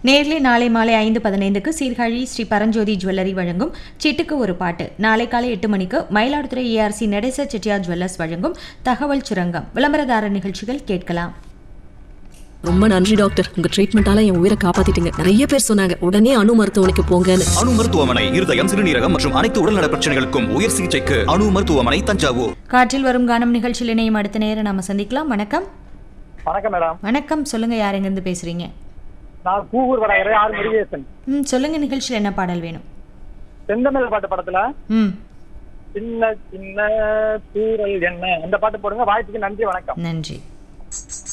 nearly நாளை மாலை ஐந்து பதினைந்துக்கு சீர்காழி ஸ்ரீ பரஞ்சோதி ஜுவல்லரி வழங்கும் சிட்டுக்கு ஒரு பாட்டு நாளை காலை எட்டு மணிக்கு மயிலாடுதுறை ஏஆர்சி நடேச செட்டியார் ஜுவல்லர்ஸ் வழங்கும் தகவல் சுரங்கம் விளம்பரதார நிகழ்ச்சிகள் கேட்கலாம் ரொம்ப நன்றி டாக்டர் உங்க ட்ரீட்மெண்டால என் உயிரை காப்பாத்திட்டீங்க நிறைய பேர் சொன்னாங்க உடனே அணு மருத்துவமனைக்கு போங்கன்னு அணு மருத்துவமனை இருதயம் சிறுநீரகம் மற்றும் அனைத்து உடல்நல பிரச்சனைகளுக்கும் உயர் சிகிச்சைக்கு அணு மருத்துவமனை தஞ்சாவூர் காற்றில் வரும் கானம் நிகழ்ச்சியில் இணையும் அடுத்த நேரம் நாம சந்திக்கலாம் வணக்கம் வணக்கம் மேடம் வணக்கம் சொல்லுங்க யார் எங்கிருந்து பேசுறீங்க நான் கூகூர் வடகரை ஆர் முருகேசன் ம் சொல்லுங்க நிகழ்ச்சியில் என்ன பாடல் வேணும் செந்தமிழ் பாட்டு படத்துல ம் சின்ன சின்ன தூரல் என்ன அந்த பாட்டு போடுங்க வாய்ப்புக்கு நன்றி வணக்கம் நன்றி